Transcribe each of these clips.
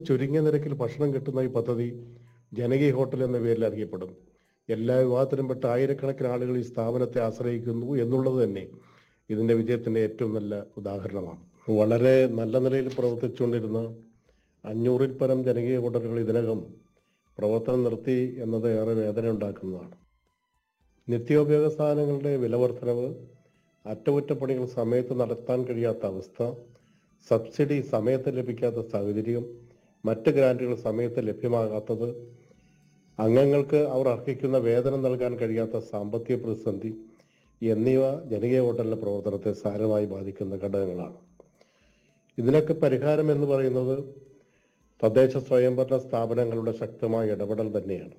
ചുരുങ്ങിയ നിരക്കിൽ ഭക്ഷണം കിട്ടുന്ന ഈ പദ്ധതി ജനകീയ ഹോട്ടൽ എന്ന പേരിൽ അറിയപ്പെടുന്നു എല്ലാ വിഭാഗത്തിലും പെട്ട ആയിരക്കണക്കിന് ആളുകൾ ഈ സ്ഥാപനത്തെ ആശ്രയിക്കുന്നു എന്നുള്ളത് തന്നെ ഇതിന്റെ വിജയത്തിന്റെ ഏറ്റവും നല്ല ഉദാഹരണമാണ് വളരെ നല്ല നിലയിൽ പ്രവർത്തിച്ചുകൊണ്ടിരുന്ന അഞ്ഞൂറിൽ പരം ജനകീയ ഹോട്ടലുകൾ ഇതിനകം പ്രവർത്തനം നിർത്തി എന്നത് ഏറെ വേദന ഉണ്ടാക്കുന്നതാണ് നിത്യോപയോഗ സാധനങ്ങളുടെ വിലവർദ്ധനവ് അറ്റകുറ്റപ്പണികൾ സമയത്ത് നടത്താൻ കഴിയാത്ത അവസ്ഥ സബ്സിഡി സമയത്ത് ലഭിക്കാത്ത സാഹചര്യം മറ്റ് ഗ്രാന്റുകൾ സമയത്ത് ലഭ്യമാകാത്തത് അംഗങ്ങൾക്ക് അവർ അർഹിക്കുന്ന വേതനം നൽകാൻ കഴിയാത്ത സാമ്പത്തിക പ്രതിസന്ധി എന്നിവ ജനകീയ ഹോട്ടലിന്റെ പ്രവർത്തനത്തെ സാരമായി ബാധിക്കുന്ന ഘടകങ്ങളാണ് ഇതിനൊക്കെ പരിഹാരം എന്ന് പറയുന്നത് തദ്ദേശ സ്വയംഭരണ സ്ഥാപനങ്ങളുടെ ശക്തമായ ഇടപെടൽ തന്നെയാണ്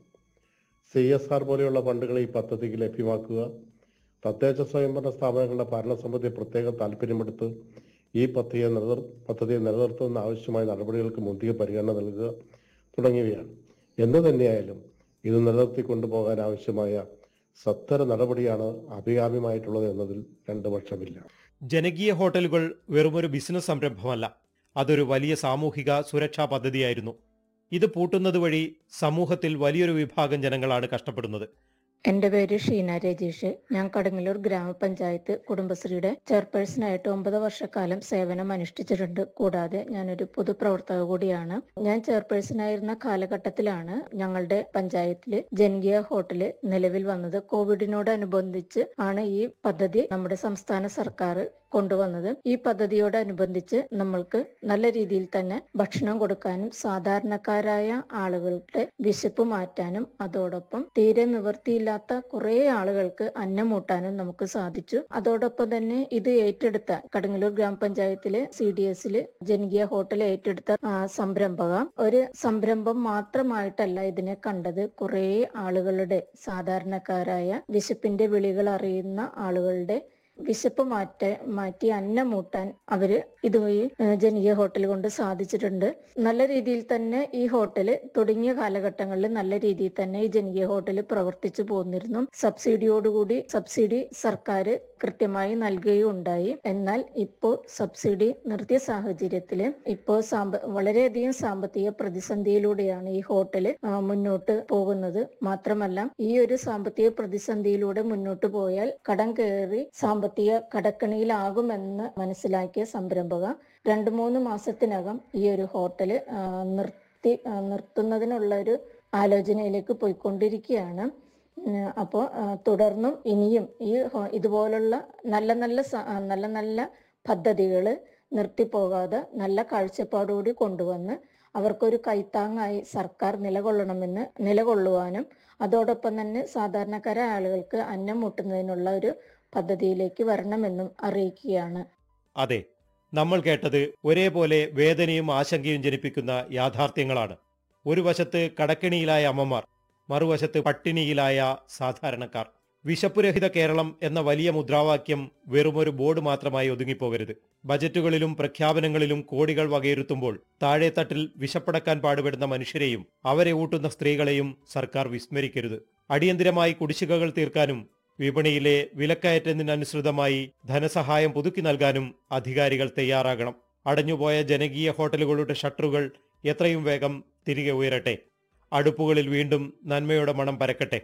സി എസ് ആർ പോലെയുള്ള ഫണ്ടുകൾ ഈ പദ്ധതിക്ക് ലഭ്യമാക്കുക തദ്ദേശ സ്വയംഭരണ സ്ഥാപനങ്ങളുടെ ഭരണസമിതി പ്രത്യേക താല്പര്യമെടുത്ത് ഈ പദ്ധതിയെ നിലനിർ പദ്ധതിയെ നിലനിർത്തുന്ന ആവശ്യമായ നടപടികൾക്ക് മുന്തിയ പരിഗണന നൽകുക തുടങ്ങിയവയാണ് എന്തു തന്നെയായാലും ഇത് നിലനിർത്തി കൊണ്ടുപോകാൻ ആവശ്യമായ സത്വര നടപടിയാണ് അഭികാമ്യമായിട്ടുള്ളത് എന്നതിൽ രണ്ടു പക്ഷമില്ല ജനകീയ ഹോട്ടലുകൾ വെറുമൊരു ബിസിനസ് സംരംഭമല്ല അതൊരു വലിയ സാമൂഹിക സുരക്ഷാ പദ്ധതിയായിരുന്നു ഇത് പൂട്ടുന്നത് വഴി സമൂഹത്തിൽ വലിയൊരു വിഭാഗം ജനങ്ങളാണ് കഷ്ടപ്പെടുന്നത് എന്റെ പേര് ഷീന രജീഷ് ഞാൻ കടങ്ങല്ലൂർ ഗ്രാമപഞ്ചായത്ത് കുടുംബശ്രീയുടെ ചെയർപേഴ്സണായിട്ട് ഒമ്പത് വർഷക്കാലം സേവനം അനുഷ്ഠിച്ചിട്ടുണ്ട് കൂടാതെ ഞാനൊരു പൊതുപ്രവർത്തക കൂടിയാണ് ഞാൻ ചെയർപേഴ്സണായിരുന്ന കാലഘട്ടത്തിലാണ് ഞങ്ങളുടെ പഞ്ചായത്തില് ജനകീയ ഹോട്ടല് നിലവിൽ വന്നത് കോവിഡിനോടനുബന്ധിച്ച് ആണ് ഈ പദ്ധതി നമ്മുടെ സംസ്ഥാന സർക്കാർ കൊണ്ടുവന്നത് ഈ പദ്ധതിയോടനുബന്ധിച്ച് നമ്മൾക്ക് നല്ല രീതിയിൽ തന്നെ ഭക്ഷണം കൊടുക്കാനും സാധാരണക്കാരായ ആളുകളുടെ വിശപ്പ് മാറ്റാനും അതോടൊപ്പം തീരെ നിവൃത്തിയില്ലാത്ത കുറെ ആളുകൾക്ക് അന്നമൂട്ടാനും നമുക്ക് സാധിച്ചു അതോടൊപ്പം തന്നെ ഇത് ഏറ്റെടുത്ത കടങ്ങല്ലൂർ ഗ്രാമപഞ്ചായത്തിലെ സി ഡി എസില് ജനകീയ ഹോട്ടൽ ഏറ്റെടുത്ത ആ, സംരംഭക ഒരു സംരംഭം മാത്രമായിട്ടല്ല ഇതിനെ കണ്ടത് കുറെ ആളുകളുടെ സാധാരണക്കാരായ വിശപ്പിന്റെ വിളികൾ അറിയുന്ന ആളുകളുടെ വിശപ്പ് മാറ്റ മാറ്റി അന്നമൂട്ടാൻ അവര് ഇതുവഴി ഏഹ്, ജനകീയ ഹോട്ടൽ കൊണ്ട് സാധിച്ചിട്ടുണ്ട് നല്ല രീതിയിൽ തന്നെ ഈ ഹോട്ടല് തുടങ്ങിയ കാലഘട്ടങ്ങളിൽ നല്ല രീതിയിൽ തന്നെ ഈ ജനകീയ ഹോട്ടൽ പ്രവർത്തിച്ചു പോന്നിരുന്നു സബ്സിഡിയോടുകൂടി സബ്സിഡി സർക്കാർ കൃത്യമായി നൽകുകയും ഉണ്ടായി എന്നാൽ ഇപ്പോൾ സബ്സിഡി നിർത്തിയ സാഹചര്യത്തില് ഇപ്പോൾ സാമ്പ വളരെയധികം സാമ്പത്തിക പ്രതിസന്ധിയിലൂടെയാണ് ഈ ഹോട്ടൽ മുന്നോട്ട് പോകുന്നത് മാത്രമല്ല ഈ ഒരു സാമ്പത്തിക പ്രതിസന്ധിയിലൂടെ മുന്നോട്ട് പോയാൽ കടം കയറി സാമ്പത്തിക കടക്കണിയിലാകുമെന്ന് മനസ്സിലാക്കിയ സംരംഭക രണ്ടു മൂന്ന് മാസത്തിനകം ഈ ഒരു ഹോട്ടല് ആ, നിർത്തി ആ, നിർത്തുന്നതിനുള്ള ഒരു ആലോചനയിലേക്ക് പോയിക്കൊണ്ടിരിക്കുകയാണ് ഉം, അപ്പോൾ ആ, തുടർന്നും ഇനിയും ഈ ഹോ- ഇതുപോലുള്ള നല്ല നല്ല സ- ആ, നല്ല നല്ല പദ്ധതികൾ നിർത്തിപ്പോകാതെ നല്ല കാഴ്ചപ്പാടോടി കൊണ്ടുവന്ന് അവർക്കൊരു കൈത്താങ്ങായി സർക്കാർ നിലകൊള്ളണമെന്ന് നിലകൊള്ളുവാനും അതോടൊപ്പം തന്നെ സാധാരണക്കാരായ ആളുകൾക്ക് അന്നം മുട്ടുന്നതിനുള്ള ഒരു പദ്ധതിയിലേക്ക് വരണമെന്നും അറിയിക്കുകയാണ് അതെ നമ്മൾ കേട്ടത് ഒരേപോലെ വേദനയും ആശങ്കയും ജനിപ്പിക്കുന്ന യാഥാർത്ഥ്യങ്ങളാണ് ഒരു വശത്ത് കടക്കിണിയിലായ അമ്മമാർ മറുവശത്ത് പട്ടിണിയിലായ സാധാരണക്കാർ വിശപ്പുരഹിത കേരളം എന്ന വലിയ മുദ്രാവാക്യം വെറുമൊരു ബോർഡ് മാത്രമായി ഒതുങ്ങിപ്പോകരുത് ബജറ്റുകളിലും പ്രഖ്യാപനങ്ങളിലും കോടികൾ വകയിരുത്തുമ്പോൾ താഴെത്തട്ടിൽ വിശപ്പടക്കാൻ പാടുപെടുന്ന മനുഷ്യരെയും അവരെ ഊട്ടുന്ന സ്ത്രീകളെയും സർക്കാർ വിസ്മരിക്കരുത് അടിയന്തിരമായി കുടിശ്ശികകൾ തീർക്കാനും വിപണിയിലെ വിലക്കയറ്റത്തിനനുസൃതമായി ധനസഹായം പുതുക്കി നൽകാനും അധികാരികൾ തയ്യാറാകണം അടഞ്ഞുപോയ ജനകീയ ഹോട്ടലുകളുടെ ഷട്ടറുകൾ എത്രയും വേഗം തിരികെ ഉയരട്ടെ അടുപ്പുകളിൽ വീണ്ടും നന്മയുടെ മണം പരക്കട്ടെ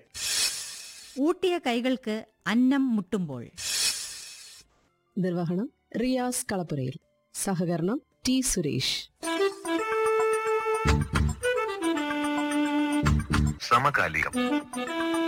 ഊട്ടിയ കൈകൾക്ക് അന്നം മുട്ടുമ്പോൾ നിർവഹണം റിയാസ് കളപ്പുരയിൽ സഹകരണം ടി സുരേഷ് സമകാലികം